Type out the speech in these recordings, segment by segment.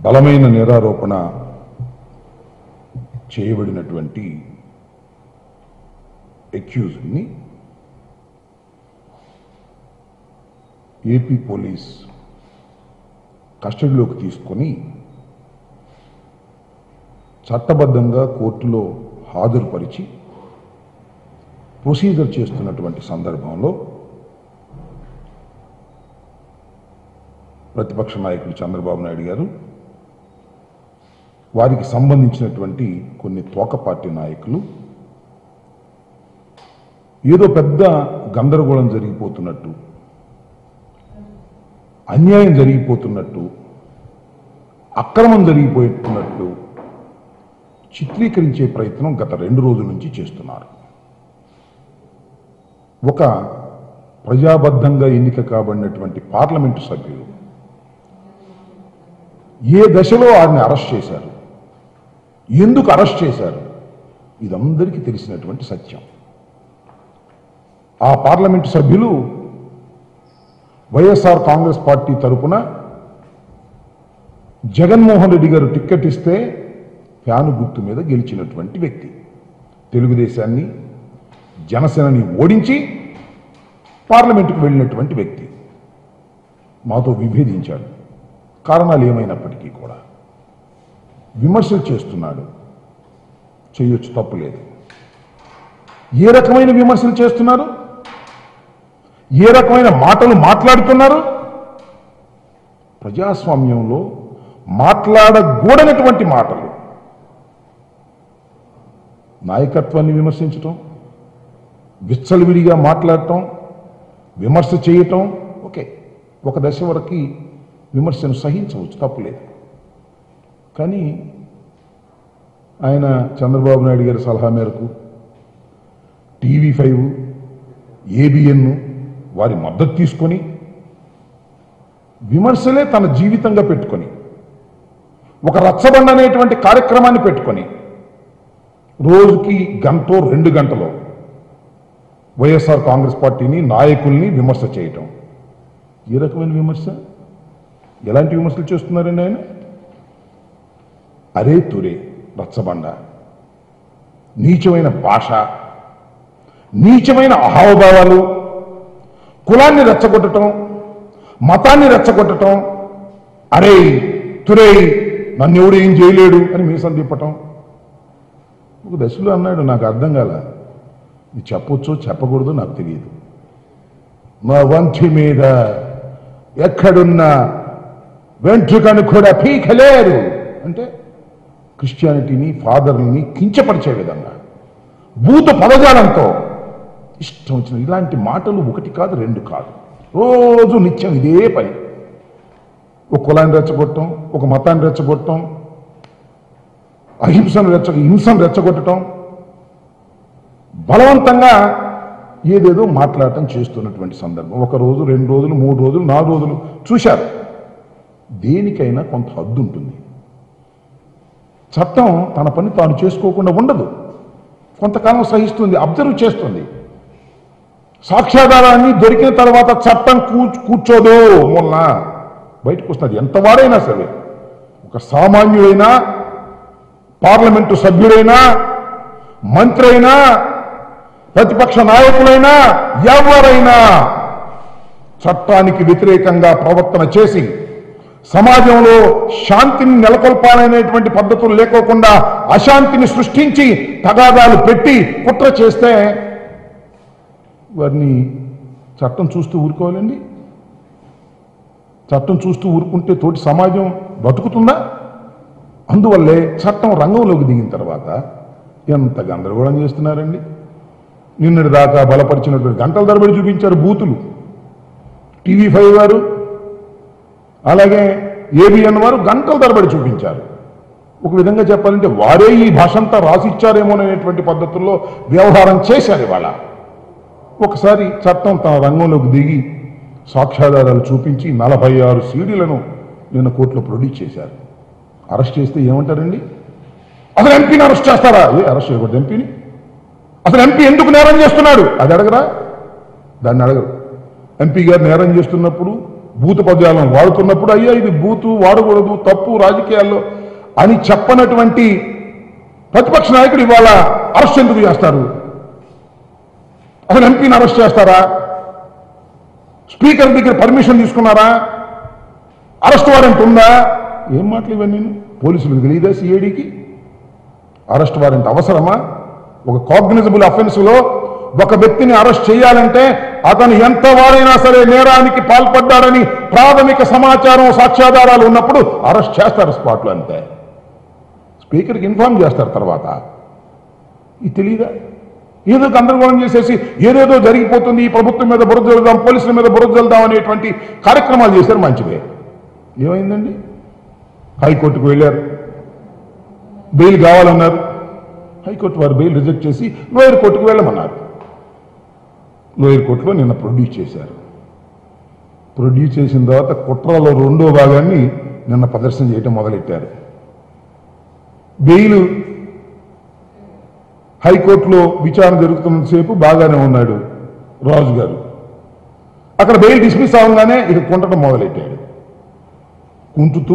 బలమైన నేరారోపణ చేయబడినటువంటి ఎక్యూజ్ని ఏపీ పోలీస్ కస్టడీలోకి తీసుకొని చట్టబద్ధంగా కోర్టులో హాజరుపరిచి ప్రొసీజర్ చేస్తున్నటువంటి సందర్భంలో ప్రతిపక్ష నాయకులు చంద్రబాబు నాయుడు గారు వారికి సంబంధించినటువంటి కొన్ని తోక పార్టీ నాయకులు ఏదో పెద్ద గందరగోళం జరిగిపోతున్నట్టు అన్యాయం జరిగిపోతున్నట్టు అక్రమం జరిగిపోతున్నట్టు చిత్రీకరించే ప్రయత్నం గత రెండు రోజుల నుంచి చేస్తున్నారు ఒక ప్రజాబద్ధంగా ఎన్నిక కాబడినటువంటి పార్లమెంటు సభ్యులు ఏ దశలో ఆయన్ని అరెస్ట్ చేశారు ఎందుకు అరెస్ట్ చేశారు ఇదందరికీ తెలిసినటువంటి సత్యం ఆ పార్లమెంటు సభ్యులు వైఎస్ఆర్ కాంగ్రెస్ పార్టీ తరపున జగన్మోహన్ రెడ్డి గారు టిక్కెట్ ఇస్తే ఫ్యాను గుర్తు మీద గెలిచినటువంటి వ్యక్తి తెలుగుదేశాన్ని జనసేనని ఓడించి పార్లమెంటుకు వెళ్ళినటువంటి వ్యక్తి మాతో విభేదించాడు కారణాలు ఏమైనప్పటికీ కూడా విమర్శలు చేస్తున్నాడు చేయొచ్చు తప్పులేదు ఏ రకమైన విమర్శలు చేస్తున్నారు ఏ రకమైన మాటలు మాట్లాడుతున్నారు ప్రజాస్వామ్యంలో మాట్లాడకూడనటువంటి మాటలు నాయకత్వాన్ని విమర్శించటం విచ్చలవిడిగా మాట్లాడటం విమర్శ చేయటం ఓకే ఒక దశ వరకు విమర్శను సహించవచ్చు తప్పులేదు కానీ ఆయన చంద్రబాబు నాయుడు గారి సలహా మేరకు టీవీ ఫైవ్ ఏబిఎన్ వారి మద్దతు తీసుకొని విమర్శలే తన జీవితంగా పెట్టుకొని ఒక రచ్చబండ అనేటువంటి కార్యక్రమాన్ని పెట్టుకొని రోజుకి గంటో రెండు గంటలో వైఎస్ఆర్ కాంగ్రెస్ పార్టీని నాయకుల్ని విమర్శ చేయటం ఏ రకమైన విమర్శ ఎలాంటి విమర్శలు చేస్తున్నారండి ఆయన అరే తురే రచ్చబండ నీచమైన భాష నీచమైన అహావభావాలు కులాన్ని రెచ్చగొట్టడం మతాన్ని రెచ్చగొట్టడం అరే తురే నన్ను ఎవడు ఏం చేయలేడు అని మీసం తిప్పటం ఒక దశలో అన్నాడు నాకు అర్థం కాల ఇది చెప్పొచ్చో చెప్పకూడదో నాకు తెలియదు మా వంటి మీద ఎక్కడున్న వెంట్రుకను కూడా పీకలేరు అంటే క్రిస్టియానిటీని ఫాదర్ని కించపరిచే విధంగా భూత పదజాలంతో ఇష్టం వచ్చిన ఇలాంటి మాటలు ఒకటి కాదు రెండు కాదు రోజు నిత్యం ఇదే పని ఒక కులాన్ని రెచ్చగొట్టడం ఒక మతాన్ని రెచ్చగొట్టడం అహింసను రెచ్చ హింసను రెచ్చగొట్టడం బలవంతంగా ఏదేదో మాట్లాడటం చేస్తున్నటువంటి సందర్భం ఒక రోజు రెండు రోజులు మూడు రోజులు నాలుగు రోజులు చూశారు దేనికైనా కొంత హద్దు ఉంటుంది చట్టం తన పని తాను చేసుకోకుండా ఉండదు కొంతకాలం సహిస్తుంది అబ్జర్వ్ చేస్తుంది సాక్ష్యాధారాన్ని దొరికిన తర్వాత చట్టం కూర్చు కూర్చోదు మొన్న బయటకు వస్తుంది ఎంత వాడైనా సరే ఒక సామాన్యుడైనా పార్లమెంటు సభ్యుడైనా మంత్రి అయినా ప్రతిపక్ష నాయకులైనా ఎవరైనా చట్టానికి వ్యతిరేకంగా ప్రవర్తన చేసి సమాజంలో శాంతిని నెలకొల్పాలనేటువంటి పద్ధతులు లేకోకుండా అశాంతిని సృష్టించి తగాదాలు పెట్టి కుట్ర చేస్తే వారిని చట్టం చూస్తూ ఊరుకోవాలండి చట్టం చూస్తూ ఊరుకుంటే తోటి సమాజం బతుకుతుందా అందువల్లే చట్టం రంగంలోకి దిగిన తర్వాత ఎంత గందరగోళం చేస్తున్నారండి నిన్నటి దాకా బలపరిచినటువంటి గంటల తరబడి చూపించారు బూతులు టీవీ ఫైవ్ వారు అలాగే ఏబిఎన్ వారు గంటల తరబడి చూపించారు ఒక విధంగా చెప్పాలంటే వారే ఈ భాష అంతా రాసిచ్చారేమోననేటువంటి పద్ధతుల్లో వ్యవహారం చేశారు ఇవాళ ఒకసారి చట్టం తన రంగంలోకి దిగి సాక్ష్యాధారాలు చూపించి నలభై ఆరు సీడీలను నిన్న కోర్టులో ప్రొడ్యూస్ చేశారు అరెస్ట్ చేస్తే ఏమంటారండి అసలు ఎంపీని అరెస్ట్ చేస్తారా ఏ అరెస్ట్ చేయకూడదు ఎంపీని అసలు ఎంపీ ఎందుకు నేరం చేస్తున్నాడు అది అడగరా దాన్ని అడగరు ఎంపీ గారు నేరం చేస్తున్నప్పుడు బూతు పద్యాలను వాడుతున్నప్పుడు అయ్యా ఇది బూతు వాడకూడదు తప్పు రాజకీయాల్లో అని చెప్పనటువంటి ప్రతిపక్ష నాయకుడు ఇవాళ అరెస్ట్ ఎందుకు చేస్తారు అసలు ఎంపీని అరెస్ట్ చేస్తారా స్పీకర్ దగ్గర పర్మిషన్ తీసుకున్నారా అరెస్ట్ వారెంట్ ఉందా ఏం మాటలు ఇవన్నీ పోలీసులకు తెలియదా సిఐడికి అరెస్ట్ వారెంట్ అవసరమా ఒక కాగ్నిజబుల్ అఫెన్స్ లో ఒక వ్యక్తిని అరెస్ట్ చేయాలంటే అతను ఎంత వారైనా సరే నేరానికి పాల్పడ్డాడని ప్రాథమిక సమాచారం సాక్ష్యాధారాలు ఉన్నప్పుడు అరెస్ట్ చేస్తారు స్పాట్లో అంతే స్పీకర్కి ఇన్ఫార్మ్ చేస్తారు తర్వాత ఇది తెలియదా ఏదో గందరగోళం చేసేసి ఏదేదో జరిగిపోతుంది ఈ ప్రభుత్వం మీద బురద జల్లుదాం పోలీసుల మీద బురద జల్లుదాం అనేటువంటి కార్యక్రమాలు చేశారు మంచిదే ఏమైందండి హైకోర్టుకు వెళ్ళారు బెయిల్ కావాలన్నారు హైకోర్టు వారు బెయిల్ రిజెక్ట్ చేసి లోయర్ కోర్టుకు వెళ్ళమన్నారు లోయర్ కోర్టులో నిన్న ప్రొడ్యూస్ చేశారు ప్రొడ్యూస్ చేసిన తర్వాత కుట్రలో రెండో భాగాన్ని నిన్న ప్రదర్శన చేయటం మొదలెట్టారు బెయిల్ హైకోర్టులో విచారణ జరుగుతున్నంతసేపు బాగానే ఉన్నాడు రాజు గారు అక్కడ బెయిల్ డిస్మిస్ అవగానే ఇది కుంటడం మొదలెట్టాడు కుంటుతూ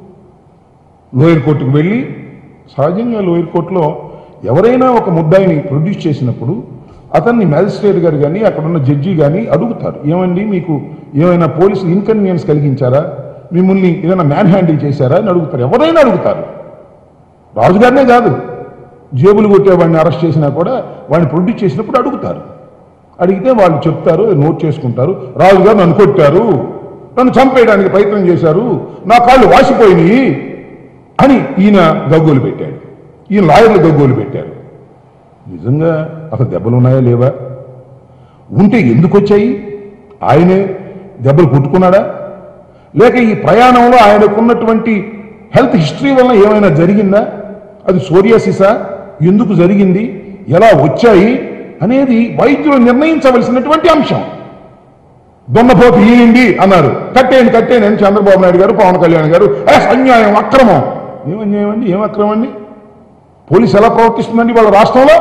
లోయర్ కోర్టుకు వెళ్ళి సహజంగా లోయర్ కోర్టులో ఎవరైనా ఒక ముద్దాయిని ప్రొడ్యూస్ చేసినప్పుడు అతన్ని మ్యాజిస్ట్రేట్ గారు కానీ అక్కడ ఉన్న జడ్జి కానీ అడుగుతారు ఏమండి మీకు ఏమైనా పోలీసులు ఇన్కన్వీనియన్స్ కలిగించారా మిమ్మల్ని ఏదైనా మ్యాన్ హ్యాండిల్ చేశారా అని అడుగుతారు ఎవరైనా అడుగుతారు రాజుగారినే కాదు జేబులు కొట్టే వాడిని అరెస్ట్ చేసినా కూడా వాడిని ప్రొడ్యూస్ చేసినప్పుడు అడుగుతారు అడిగితే వాళ్ళు చెప్తారు నోట్ చేసుకుంటారు రాజుగారు నన్ను కొట్టారు నన్ను చంపేయడానికి ప్రయత్నం చేశారు నా కాళ్ళు వాసిపోయినాయి అని ఈయన గగ్గోలు పెట్టాడు ఈయన లాయర్లు గగ్గోలు పెట్టారు నిజంగా అసలు దెబ్బలు ఉన్నాయా లేవా ఉంటే ఎందుకు వచ్చాయి ఆయనే దెబ్బలు కొట్టుకున్నాడా లేక ఈ ప్రయాణంలో ఆయనకున్నటువంటి హెల్త్ హిస్టరీ వల్ల ఏమైనా జరిగిందా అది సోరియాసిసా ఎందుకు జరిగింది ఎలా వచ్చాయి అనేది వైద్యులు నిర్ణయించవలసినటువంటి అంశం దొన్నపోతు ఈయండి అన్నారు కట్టేయండి కట్టేయండి అని చంద్రబాబు నాయుడు గారు పవన్ కళ్యాణ్ గారు "ఎస్, అన్యాయం అక్రమం ఏం అన్యాయం అండి ఏం అక్రమం అండి పోలీసు ఎలా ప్రవర్తిస్తుందండి వాళ్ళ రాష్ట్రంలో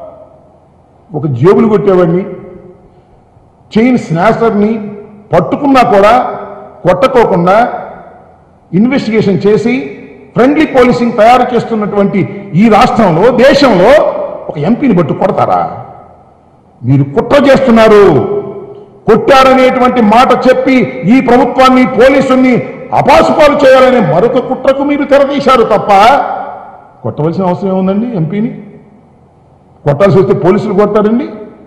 ఒక జేబులు కొట్టేవాడిని చైన్ స్నాచర్ని పట్టుకున్నా కూడా కొట్టకోకుండా ఇన్వెస్టిగేషన్ చేసి ఫ్రెండ్లీ పోలీసింగ్ తయారు చేస్తున్నటువంటి ఈ రాష్ట్రంలో దేశంలో ఒక ఎంపీని బట్టు కొడతారా మీరు కుట్ర చేస్తున్నారు కొట్టారనేటువంటి మాట చెప్పి ఈ ప్రభుత్వాన్ని పోలీసుల్ని అపాసుపాలు చేయాలనే మరొక కుట్రకు మీరు తెరతీశారు తప్ప కొట్టవలసిన అవసరం ఏముందండి ఎంపీని కొట్టాల్సి వస్తే పోలీసులు కొడతారండి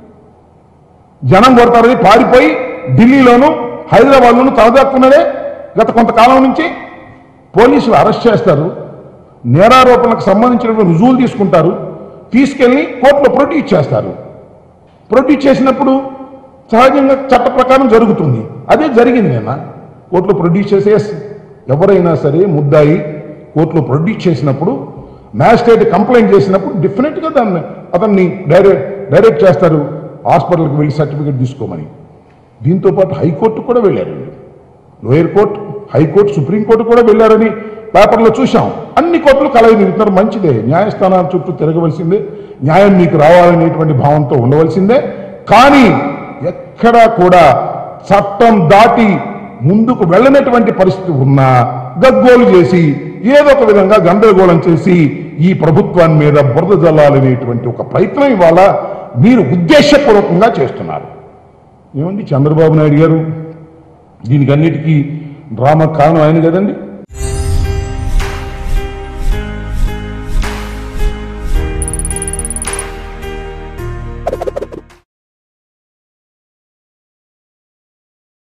జనం కొడతారని పారిపోయి ఢిల్లీలోను హైదరాబాద్లోను తలదాక్కున్నదే గత కొంతకాలం నుంచి పోలీసులు అరెస్ట్ చేస్తారు నేరారోపణలకు సంబంధించినటువంటి రుజువులు తీసుకుంటారు తీసుకెళ్లి కోర్టులో ప్రొడ్యూస్ చేస్తారు ప్రొడ్యూస్ చేసినప్పుడు సహజంగా చట్ట ప్రకారం జరుగుతుంది అదే జరిగింది నిన్న కోర్టులో ప్రొడ్యూస్ చేసే ఎవరైనా సరే ముద్దాయి కోర్టులో ప్రొడ్యూస్ చేసినప్పుడు మ్యాజిస్ట్రేట్ కంప్లైంట్ చేసినప్పుడు డెఫినెట్గా దాన్ని అతన్ని డైరెక్ట్ డైరెక్ట్ చేస్తారు హాస్పిటల్కి వెళ్ళి సర్టిఫికేట్ తీసుకోమని దీంతో పాటు హైకోర్టు కూడా వెళ్ళారు వీళ్ళు. లోయర్ కోర్టు హైకోర్టు సుప్రీంకోర్టు కూడా వెళ్ళారని పేపర్లో చూశాం అన్ని కోర్టులు కలయి నిలుతున్నారు మంచిదే న్యాయస్థానాల చుట్టూ తిరగవలసిందే న్యాయం మీకు రావాలనేటువంటి భావంతో ఉండవలసిందే కానీ ఎక్కడా కూడా చట్టం దాటి ముందుకు వెళ్ళనటువంటి పరిస్థితి ఉన్నా గగ్గోలు చేసి ఏదో ఒక విధంగా గందరగోళం చేసి ఈ ప్రభుత్వాన్ని మీద బురద జల్లాలనేటువంటి ఒక ప్రయత్నం ఇవాళ మీరు ఉద్దేశపూర్వకంగా చేస్తున్నారు ఏమండి చంద్రబాబు నాయుడు గారు దీనికి అన్నిటికీ డ్రామా కారణం ఆయన కదండి